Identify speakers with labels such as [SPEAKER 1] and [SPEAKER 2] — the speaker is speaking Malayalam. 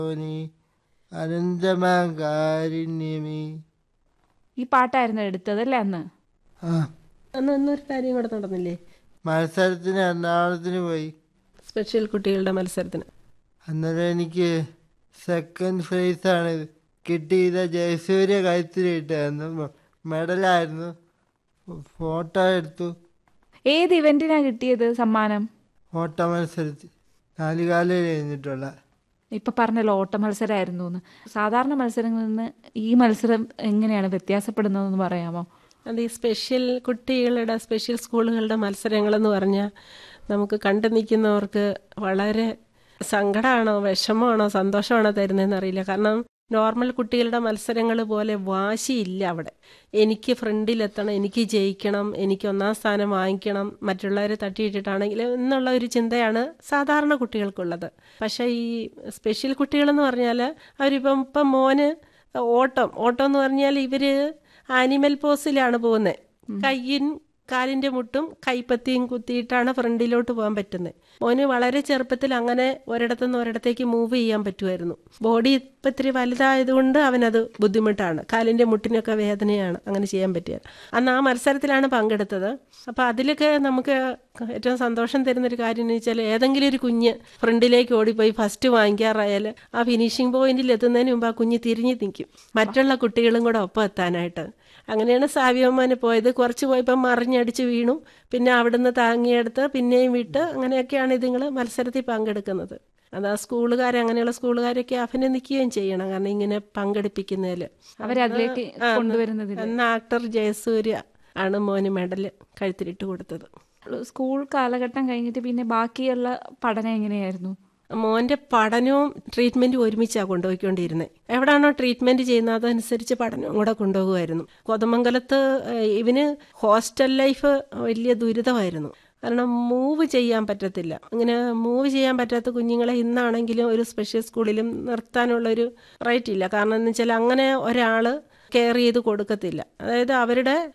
[SPEAKER 1] ോനി അനന്തമാകാരുണ്യമേ
[SPEAKER 2] ഈ പാട്ടായിരുന്നു എടുത്തതല്ലേ അന്ന്
[SPEAKER 1] ആ
[SPEAKER 3] അന്ന് ഇന്നൊരു കാര്യം കൂടെ നടന്നില്ലേ
[SPEAKER 1] മത്സരത്തിന് എറണാകുളത്തിന് പോയി
[SPEAKER 3] സ്പെഷ്യൽ കുട്ടികളുടെ മത്സരത്തിന്
[SPEAKER 1] അന്നേരം എനിക്ക് സെക്കൻഡ് പ്രൈസാണ് കിട്ടിയത് ജയസൂര്യ കഴുത്തിലിട്ടായിരുന്നു മെഡലായിരുന്നു ഫോട്ടോ എടുത്തു
[SPEAKER 2] ഏത് ഇവന്റിനാ കിട്ടിയത് സമ്മാനം
[SPEAKER 1] ഓട്ട മത്സരത്തിൽ നാലുകാലിൽ കഴിഞ്ഞിട്ടുള്ള
[SPEAKER 2] ഇപ്പൊ പറഞ്ഞല്ലോ ഓട്ട മത്സരമായിരുന്നു എന്ന് സാധാരണ മത്സരങ്ങളിൽ നിന്ന് ഈ മത്സരം എങ്ങനെയാണ് വ്യത്യാസപ്പെടുന്നതെന്ന് പറയാമോ
[SPEAKER 3] അത് ഈ സ്പെഷ്യൽ കുട്ടികളുടെ സ്പെഷ്യൽ സ്കൂളുകളുടെ മത്സരങ്ങളെന്ന് പറഞ്ഞാൽ നമുക്ക് കണ്ടു നിൽക്കുന്നവർക്ക് വളരെ സങ്കടമാണോ വിഷമമാണോ സന്തോഷമാണോ തരുന്നതെന്ന് അറിയില്ല കാരണം നോർമൽ കുട്ടികളുടെ മത്സരങ്ങൾ പോലെ വാശിയില്ല അവിടെ എനിക്ക് ഫ്രണ്ടിലെത്തണം എനിക്ക് ജയിക്കണം എനിക്ക് ഒന്നാം സ്ഥാനം വാങ്ങിക്കണം മറ്റുള്ളവരെ തട്ടിയിട്ടിട്ടാണെങ്കിൽ എന്നുള്ള ഒരു ചിന്തയാണ് സാധാരണ കുട്ടികൾക്കുള്ളത് പക്ഷേ ഈ സ്പെഷ്യൽ കുട്ടികളെന്ന് പറഞ്ഞാൽ അവരിപ്പം ഇപ്പം മോന് ഓട്ടം ഓട്ടം എന്ന് പറഞ്ഞാൽ ഇവര് ആനിമൽ പോസിലാണ് പോകുന്നത് കയ്യും കാലിന്റെ മുട്ടും കൈപ്പത്തിയും കുത്തിയിട്ടാണ് ഫ്രണ്ടിലോട്ട് പോകാൻ പറ്റുന്നത് മോന് വളരെ ചെറുപ്പത്തിൽ അങ്ങനെ ഒരിടത്തുനിന്ന് ഒരിടത്തേക്ക് മൂവ് ചെയ്യാൻ പറ്റുമായിരുന്നു ബോഡി ഇപ്പം ഇത്തിരി വലുതായതുകൊണ്ട് അവനത് ബുദ്ധിമുട്ടാണ് കാലിന്റെ മുട്ടിനൊക്കെ വേദനയാണ് അങ്ങനെ ചെയ്യാൻ പറ്റിയത് അന്ന് ആ മത്സരത്തിലാണ് പങ്കെടുത്തത് അപ്പോൾ അതിലൊക്കെ നമുക്ക് ഏറ്റവും സന്തോഷം തരുന്നൊരു കാര്യം എന്ന് വെച്ചാൽ ഏതെങ്കിലും ഒരു കുഞ്ഞ് ഫ്രണ്ടിലേക്ക് ഓടിപ്പോയി ഫസ്റ്റ് വാങ്ങിക്കാറായാൽ ആ ഫിനിഷിംഗ് പോയിന്റിൽ എത്തുന്നതിന് മുമ്പ് ആ കുഞ്ഞ് തിരിഞ്ഞു നിൽക്കും മറ്റുള്ള കുട്ടികളും കൂടെ ഒപ്പം എത്താനായിട്ട് അങ്ങനെയാണ് സാവിയമ്മന് പോയത് കുറച്ച് പോയപ്പോൾ മറിഞ്ഞടിച്ച് വീണു പിന്നെ അവിടുന്ന് താങ്ങിയെടുത്ത് പിന്നെയും വിട്ട് അങ്ങനെയൊക്കെയാണ് ഇതുങ്ങൾ മത്സരത്തിൽ പങ്കെടുക്കുന്നത് അത് ആ സ്കൂളുകാർ അങ്ങനെയുള്ള സ്കൂളുകാരൊക്കെ അഭിനന്ദിക്കുകയും ചെയ്യണം കാരണം ഇങ്ങനെ പങ്കെടുപ്പിക്കുന്നതിൽ
[SPEAKER 2] അവരെ അതിലേക്ക് കൊണ്ടുവരുന്നതിൽ
[SPEAKER 3] അന്ന് ആക്ടർ ജയസൂര്യ ആണ് മോന് മെഡൽ കഴുത്തിലിട്ട് കൊടുത്തത്
[SPEAKER 2] സ്കൂൾ കാലഘട്ടം കഴിഞ്ഞിട്ട് പിന്നെ ബാക്കിയുള്ള പഠനം എങ്ങനെയായിരുന്നു
[SPEAKER 3] മോന്റെ പഠനവും ട്രീറ്റ്മെന്റും ഒരുമിച്ചാണ് കൊണ്ടുപോയിക്കൊണ്ടിരുന്നത് എവിടാണോ ട്രീറ്റ്മെന്റ് ചെയ്യുന്നത് അതനുസരിച്ച് പഠനവും കൂടെ കൊണ്ടുപോകുമായിരുന്നു കോതമംഗലത്ത് ഏഹ്, ഇവന് ഹോസ്റ്റൽ ലൈഫ് വലിയ ദുരിതമായിരുന്നു കാരണം മൂവ് ചെയ്യാൻ പറ്റത്തില്ല ഇങ്ങനെ മൂവ് ചെയ്യാൻ പറ്റാത്ത കുഞ്ഞുങ്ങളെ ഇന്നാണെങ്കിലും ഒരു സ്പെഷ്യൽ സ്കൂളിലും നിർത്താനുള്ളൊരു റൈറ്റ് ഇല്ല കാരണം എന്ന് വെച്ചാൽ അങ്ങനെ ഒരാൾ കെയർ ചെയ്ത് കൊടുക്കത്തില്ല അതായത് അവരുടെ